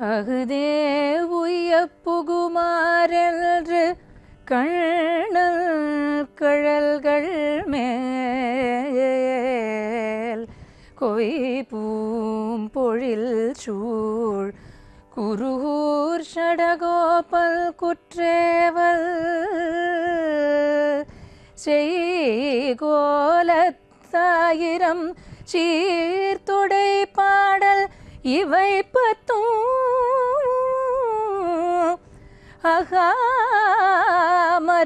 அகுதே உய்யப் புகுமாறென்று கண்ணல் கழல்கள் மேல் கொய்பூம் பொழில் சூழ் குருகூர் ஷடகோபல் குற்றேவல் செய்கோலத்தாயிரம் சீர்தொடை பாடல் இவை பத்தும் அகாமர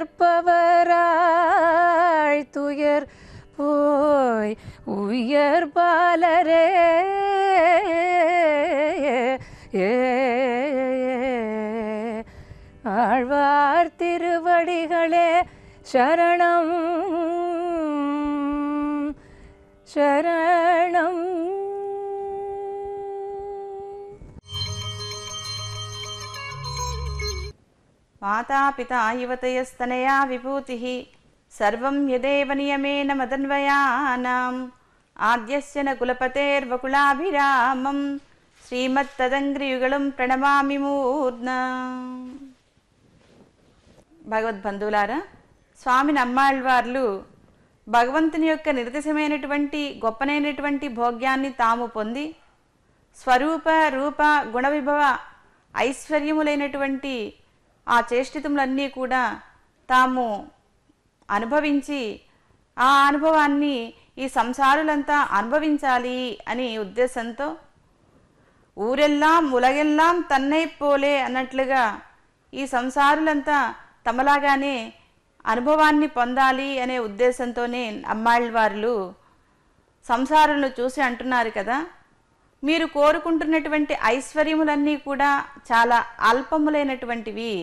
கற்பவராய் துயர் போய் உயர் பாலரே ஆழ்வார் திருவடிகளே சரணம் சரணம் మాతాపితా యువతయస్తనయా విభూతి సర్వం యదేవ నియమేన మదన్వయానాం ఆద్యస్య న కులపతేర్వకులాభిరామం శ్రీమత్తదంగ్రియుగళం ప్రణమామి మూర్న భగవద్బంధువులారా స్వామి నమ్మాళ్వార్లు భగవంతుని యొక్క నిర్దిశమైనటువంటి గొప్పనైనటువంటి భోగ్యాన్ని తాము పొంది స్వరూప రూప గుణ విభవ ఐశ్వర్యములైనటువంటి ఆ చేష్టితములన్నీ కూడా తాము అనుభవించి ఆ అనుభవాన్ని ఈ సంసారులంతా అనుభవించాలి అని ఉద్దేశంతో ఊరెల్లాం ఉలగెల్లాం తన్నై పోలే అన్నట్లుగా ఈ సంసారులంతా తమలాగానే అనుభవాన్ని పొందాలి అనే ఉద్దేశంతోనే అమ్మాళ్ళవార్లు సంసారులను చూసి అంటున్నారు కదా మీరు కోరుకుంటున్నటువంటి ఐశ్వర్యములన్నీ కూడా చాలా అల్పములైనటువంటివి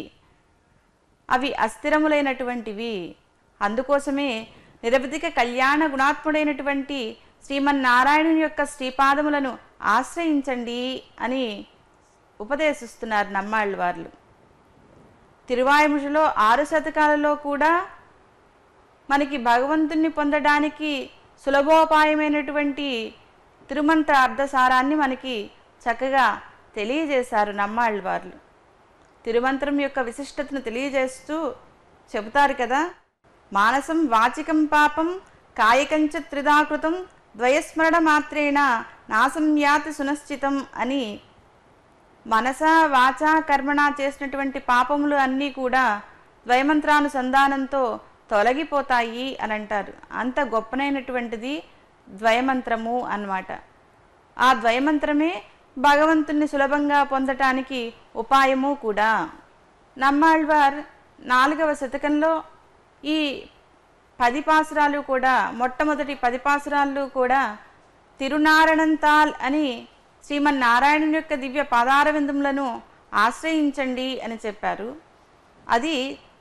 అవి అస్థిరములైనటువంటివి అందుకోసమే నిరవధిక కళ్యాణ గుణాత్ముడైనటువంటి శ్రీమన్నారాయణుని యొక్క శ్రీపాదములను ఆశ్రయించండి అని ఉపదేశిస్తున్నారు నమ్మాళ్ళు వార్లు తిరువాయుముషలో ఆరు శతకాలలో కూడా మనకి భగవంతుణ్ణి పొందడానికి సులభోపాయమైనటువంటి తిరుమంత్ర అర్ధసారాన్ని మనకి చక్కగా తెలియజేశారు నమ్మాళ్ళు వార్లు తిరుమంత్రం యొక్క విశిష్టతను తెలియజేస్తూ చెబుతారు కదా మానసం వాచికం పాపం కాయకంచ త్రిదాకృతం ద్వయస్మరణ మాత్రేణ నాశం యాతి సునిశ్చితం అని మనస వాచ కర్మణ చేసినటువంటి పాపములు అన్నీ కూడా ద్వయమంత్రానుసంధానంతో తొలగిపోతాయి అని అంటారు అంత గొప్పనైనటువంటిది ద్వయమంత్రము అన్నమాట ఆ ద్వయమంత్రమే భగవంతుణ్ణి సులభంగా పొందటానికి ఉపాయము కూడా నమ్మాళ్వార్ నాలుగవ శతకంలో ఈ పది పాసురాలు కూడా మొట్టమొదటి పది పాసురాలు కూడా తిరునారణంతాల్ అని శ్రీమన్నారాయణుని యొక్క దివ్య పాదారవిందములను ఆశ్రయించండి అని చెప్పారు అది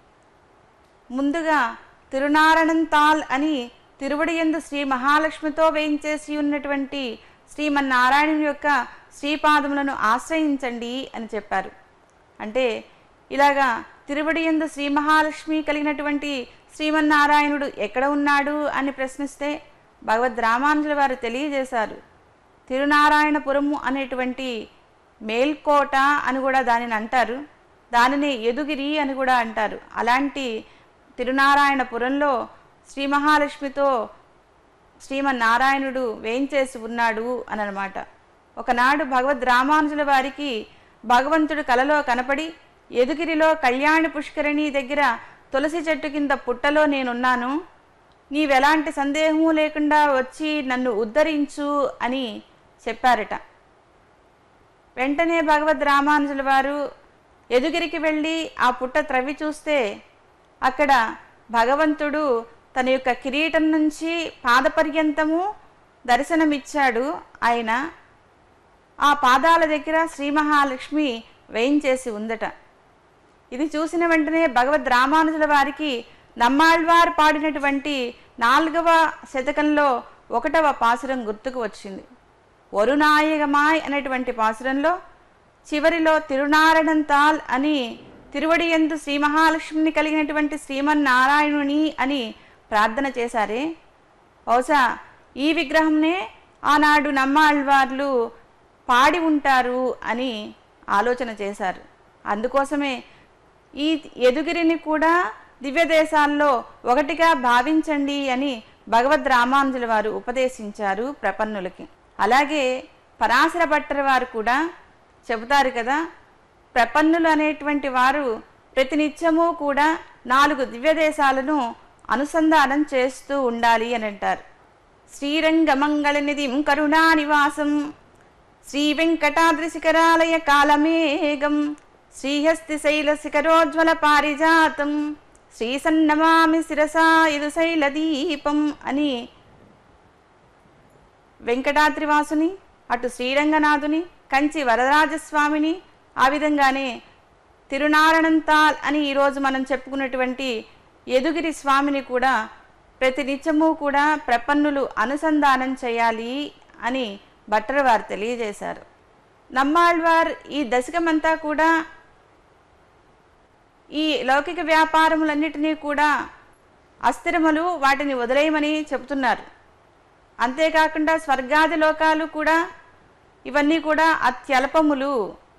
ముందుగా తిరునారణంతాల్ అని తిరువడియందు శ్రీ మహాలక్ష్మితో వేయించేసి ఉన్నటువంటి శ్రీమన్నారాయణుని యొక్క శ్రీపాదములను ఆశ్రయించండి అని చెప్పారు అంటే ఇలాగా తిరువడియందు శ్రీ మహాలక్ష్మి కలిగినటువంటి శ్రీమన్నారాయణుడు ఎక్కడ ఉన్నాడు అని ప్రశ్నిస్తే భగవద్ రామానుజుల వారు తెలియజేశారు తిరునారాయణపురము అనేటువంటి మేల్కోట అని కూడా దానిని అంటారు దానిని ఎదుగిరి అని కూడా అంటారు అలాంటి తిరునారాయణపురంలో శ్రీ మహాలక్ష్మితో శ్రీమన్నారాయణుడు వేయించేసి ఉన్నాడు అని అనమాట ఒకనాడు భగవద్ రామానుజుల వారికి భగవంతుడు కలలో కనపడి ఎదుగిరిలో కళ్యాణి పుష్కరిణి దగ్గర తులసి చెట్టు కింద పుట్టలో నేనున్నాను నీవెలాంటి సందేహము లేకుండా వచ్చి నన్ను ఉద్ధరించు అని చెప్పారట వెంటనే భగవద్ రామానుజుల వారు ఎదుగిరికి వెళ్ళి ఆ పుట్ట త్రవ్వి చూస్తే అక్కడ భగవంతుడు తన యొక్క కిరీటం నుంచి పాదపర్యంతము దర్శనమిచ్చాడు ఆయన ఆ పాదాల దగ్గర శ్రీ మహాలక్ష్మి వేయించేసి ఉందట ఇది చూసిన వెంటనే భగవద్ రామానుజుల వారికి నమ్మాళ్వారు పాడినటువంటి నాలుగవ శతకంలో ఒకటవ పాసురం గుర్తుకు వచ్చింది వరునాయగమాయ్ అనేటువంటి పాసురంలో చివరిలో తిరునారణంతాల్ అని తిరువడియందు శ్రీ మహాలక్ష్మిని కలిగినటువంటి శ్రీమన్నారాయణుని అని ప్రార్థన చేశారే బహుశా ఈ విగ్రహంనే ఆనాడు నమ్మాళ్వార్లు పాడి ఉంటారు అని ఆలోచన చేశారు అందుకోసమే ఈ ఎదుగిరిని కూడా దివ్య దేశాల్లో ఒకటిగా భావించండి అని భగవద్ రామానుజుల వారు ఉపదేశించారు ప్రపన్నులకి అలాగే పరాశర భట్టర్ వారు కూడా చెబుతారు కదా ప్రపన్నులు అనేటువంటి వారు ప్రతినిత్యము కూడా నాలుగు దివ్య దేశాలను అనుసంధానం చేస్తూ ఉండాలి అని అంటారు శ్రీరంగమంగళనిధిం కరుణానివాసం శ్రీ వెంకటాద్రి శిఖరాలయ కాలమేఘం శ్రీహస్తి శైల శిఖరోజ్వల పారిజాతం శ్రీ సన్నమామి శిరసా ఇది శైల దీపం అని వెంకటాద్రివాసుని అటు శ్రీరంగనాథుని కంచి వరదరాజస్వామిని ఆ విధంగానే తిరునారణంతాల్ అని ఈరోజు మనం చెప్పుకున్నటువంటి ఎదుగిరి స్వామిని కూడా ప్రతి నిత్యము కూడా ప్రపన్నులు అనుసంధానం చేయాలి అని భట్టర్ వారు తెలియజేశారు నమ్మాళ్వార్ ఈ దశకమంతా కూడా ఈ లౌకిక వ్యాపారములన్నిటినీ కూడా అస్థిరములు వాటిని వదిలేయమని చెబుతున్నారు అంతేకాకుండా స్వర్గాది లోకాలు కూడా ఇవన్నీ కూడా అత్యల్పములు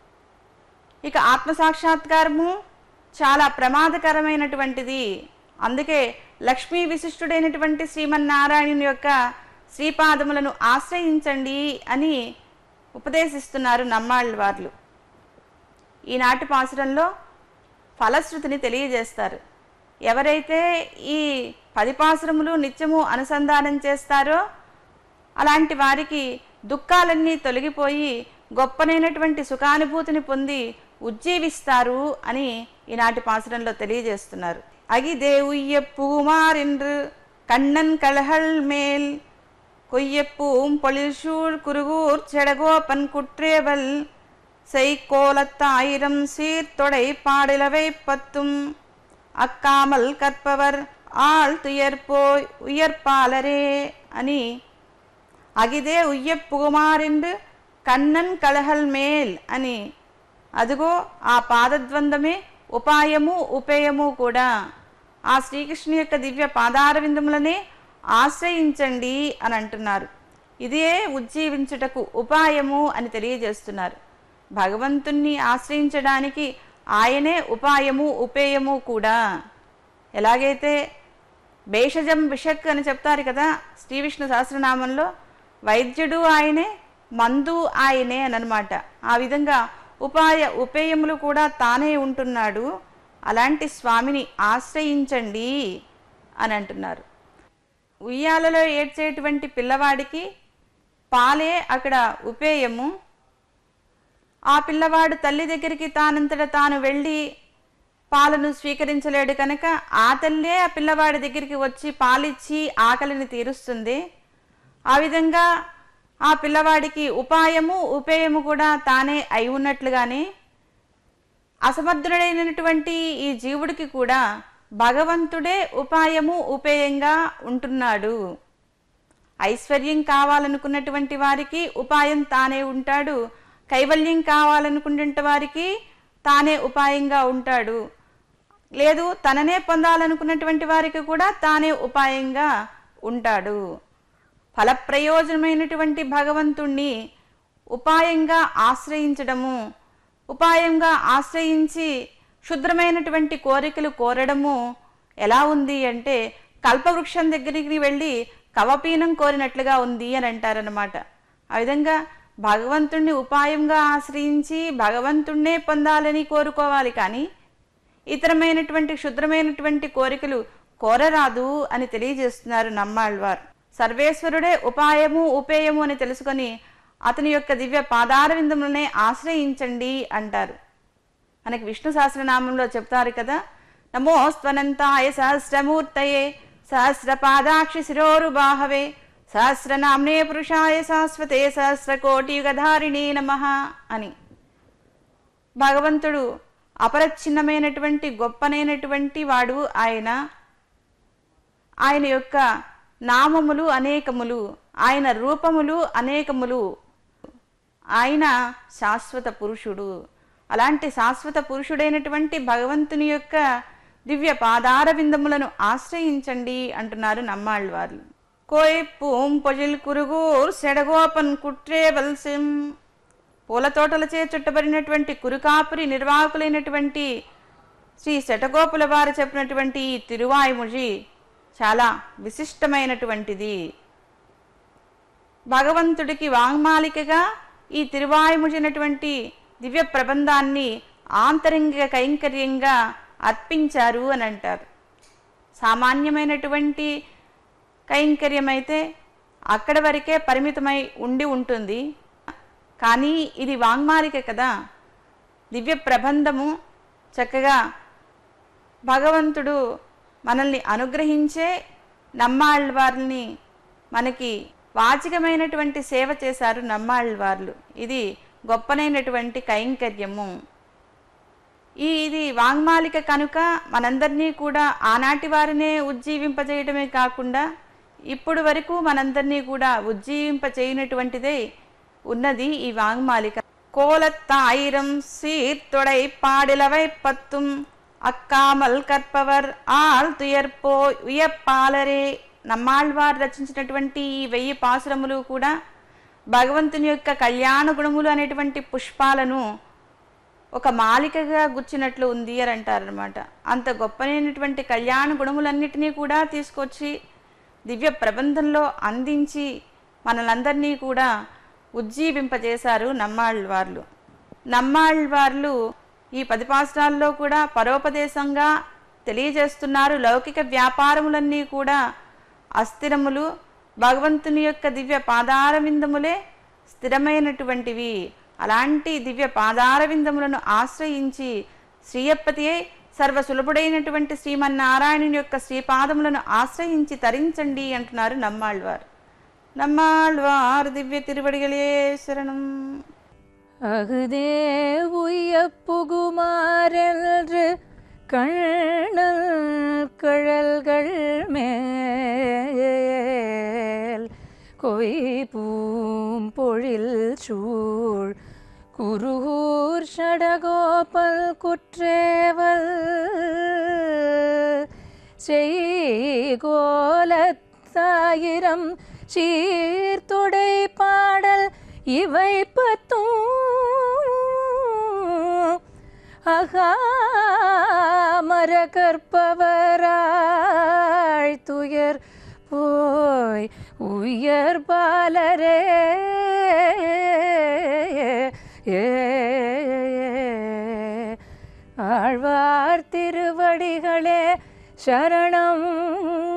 ఇక ఆత్మసాక్షాత్కారము చాలా ప్రమాదకరమైనటువంటిది అందుకే లక్ష్మీ విశిష్టుడైనటువంటి శ్రీమన్నారాయణుని యొక్క శ్రీపాదములను ఆశ్రయించండి అని ఉపదేశిస్తున్నారు నమ్మాళ్ళ వార్లు ఈనాటి పాసురంలో ఫలశ్రుతిని తెలియజేస్తారు ఎవరైతే ఈ పది పాసురములు నిత్యము అనుసంధానం చేస్తారో అలాంటి వారికి దుఃఖాలన్నీ తొలగిపోయి గొప్పనైనటువంటి సుఖానుభూతిని పొంది ఉజ్జీవిస్తారు అని ఈనాటి పాసురంలో తెలియజేస్తున్నారు అగిదే ఉయ్య పూమారిండ్రు కண்ணన్ కళహల్ మేల్ கொய்யப்பூம் பொழில்சூழ் குருகூர் செடகோப்பன் குற்றேவல் செய்கோலத்தாயிரம் சீர்தொடை பாடிலவை பத்தும் అక్కామల్ కற்பవర్ ఆళ్ తుయర్పోయ్ ఉయర్పాలరే అని అగిదే ఉయ్యప్పుగుమారిండు కన్నన్ కళహల్ మేల్ అని అదిగో ఆ పాదద్వందమే ఉపాయము ఉపేయము కూడా ఆ శ్రీకృష్ణు యొక్క దివ్య పాదారవిందములనే ఆశ్రయించండి అని అంటున్నారు ఇదే ఉజ్జీవించుటకు ఉపాయము అని తెలియజేస్తున్నారు భగవంతుణ్ణి ఆశ్రయించడానికి ఆయనే ఉపాయము ఉపేయము కూడా ఎలాగైతే భేషజం విషక్ అని చెప్తారు కదా శ్రీ విష్ణు సహస్రనామంలో వైద్యుడు ఆయనే మందు ఆయనే అని అనమాట ఆ విధంగా ఉపాయ ఉపేయములు కూడా తానే ఉంటున్నాడు అలాంటి స్వామిని ఆశ్రయించండి అని అంటున్నారు ఉయ్యాలలో ఏడ్చేటువంటి పిల్లవాడికి పాలే అక్కడ ఉపేయము ఆ పిల్లవాడు తల్లి దగ్గరికి తానంతట తాను వెళ్ళి పాలను స్వీకరించలేడు కనుక ఆ తల్లే ఆ పిల్లవాడి దగ్గరికి వచ్చి పాలిచ్చి ఆకలిని తీరుస్తుంది ఆ విధంగా ఆ పిల్లవాడికి ఉపాయము ఉపేయము కూడా తానే అయి ఉన్నట్లుగానే అసమర్థుడైనటువంటి ఈ జీవుడికి కూడా భగవంతుడే ఉపాయము ఉపేయంగా ఉంటున్నాడు ఐశ్వర్యం కావాలనుకున్నటువంటి వారికి ఉపాయం తానే ఉంటాడు కైవల్యం కావాలనుకునే వారికి తానే ఉపాయంగా ఉంటాడు లేదు తననే పొందాలనుకున్నటువంటి వారికి కూడా తానే ఉపాయంగా ఉంటాడు ఫలప్రయోజనమైనటువంటి భగవంతుణ్ణి ఉపాయంగా ఆశ్రయించడము ఉపాయంగా ఆశ్రయించి క్షుద్రమైనటువంటి కోరికలు కోరడము ఎలా ఉంది అంటే కల్పవృక్షం దగ్గరికి వెళ్ళి కవపీనం కోరినట్లుగా ఉంది అని అంటారనమాట ఆ విధంగా భగవంతుణ్ణి ఉపాయంగా ఆశ్రయించి భగవంతుణ్ణే పొందాలని కోరుకోవాలి కానీ ఇతరమైనటువంటి క్షుద్రమైనటువంటి కోరికలు కోరరాదు అని తెలియజేస్తున్నారు నమ్మాళ్వారు సర్వేశ్వరుడే ఉపాయము ఉపేయము అని తెలుసుకొని అతని యొక్క దివ్య పాదారవిందములనే ఆశ్రయించండి అంటారు మనకి విష్ణు సహస్రనామంలో చెప్తారు కదా నమోస్త్వనంతాయ సహస్రమూర్తయే సహస్రపాదాక్షి శిరోరుబాహవే సహస్రనామ్నే పురుషాయ శాశ్వతే సహస్రకోటియుగధారిణే నమ అని భగవంతుడు అపరచ్ఛిన్నమైనటువంటి గొప్పనైనటువంటి వాడు ఆయన ఆయన యొక్క నామములు అనేకములు ఆయన రూపములు అనేకములు ఆయన శాశ్వత పురుషుడు అలాంటి శాశ్వత పురుషుడైనటువంటి భగవంతుని యొక్క దివ్య పాదార విందములను ఆశ్రయించండి అంటున్నారు నమ్మాళ్ళు వారు కోయ్ పూం పొజిల్ కురుగూర్ సెడగోపన్ కుట్రే వల్సిం పూల తోటలచే చుట్టబడినటువంటి కురుకాపురి నిర్వాహకులైనటువంటి శ్రీ శటగోపుల వారు చెప్పినటువంటి ఈ తిరువాయుముజి చాలా విశిష్టమైనటువంటిది భగవంతుడికి వాంగ్మాలికగా ఈ తిరువాయుముజినటువంటి దివ్య ప్రబంధాన్ని ఆంతరంగిక కైంకర్యంగా అర్పించారు అని అంటారు సామాన్యమైనటువంటి కైంకర్యమైతే అక్కడ వరకే పరిమితమై ఉండి ఉంటుంది కానీ ఇది వాంగ్మాలిక కదా దివ్య ప్రబంధము చక్కగా భగవంతుడు మనల్ని అనుగ్రహించే నమ్మాళ్ళవారిని మనకి వాచికమైనటువంటి సేవ చేశారు నమ్మాళ్ళవార్లు ఇది గొప్పనైనటువంటి కైంకర్యము ఈ ఇది వాంగ్మాలిక కనుక మనందరినీ కూడా ఆనాటి వారినే ఉజ్జీవింపజేయడమే కాకుండా ఇప్పుడు వరకు మనందరినీ కూడా ఉజ్జీవింపచేయనటువంటిదే ఉన్నది ఈ వాంగ్మాలిక கோலத்தாயிரம் சீர்தொடை பாடிலவை பத்தும் అక్కామల్ కற்பవర్ ఆల్ తుయర్పో ఉయప్పాలరే నమ్మాళ్వారు రచించినటువంటి ఈ వెయ్యి పాసురములు కూడా భగవంతుని యొక్క కళ్యాణ గుణములు అనేటువంటి పుష్పాలను ఒక మాలికగా గుచ్చినట్లు ఉంది అని అంటారనమాట అంత గొప్పనైనటువంటి కళ్యాణ గుణములన్నిటినీ కూడా తీసుకొచ్చి దివ్య ప్రబంధంలో అందించి మనలందరినీ కూడా ఉజ్జీవింపజేశారు నమ్మాళ్ళవార్లు నమ్మాళ్ళవార్లు ఈ పది పాశ్రాల్లో కూడా పరోపదేశంగా తెలియజేస్తున్నారు లౌకిక వ్యాపారములన్నీ కూడా అస్థిరములు భగవంతుని యొక్క దివ్య పాదారవిందములే స్థిరమైనటువంటివి అలాంటి దివ్య పాదారవిందములను ఆశ్రయించి శ్రీయప్పతియే సర్వసులభుడైనటువంటి శ్రీమన్నారాయణుని యొక్క శ్రీపాదములను ఆశ్రయించి తరించండి అంటున్నారు నమ్మాళ్వారు நம்மாழ்வார் திவ்ய திருவடிகளே சரணம் அகுதே உய்ய புகுமாறென்று கண்ணல் கழல்கள் மேல் கொய்பூம் பொழில் சூழ் குருகூர் ஷடகோபல் குற்றேவல் செய்கோலத்தாயிரம் சீர்தொடை பாடல் இவை பத்தும் அகாமர கற்பவராய் துயர் போய் உயர் பாலரே ஆழ்வார் திருவடிகளே சரணம்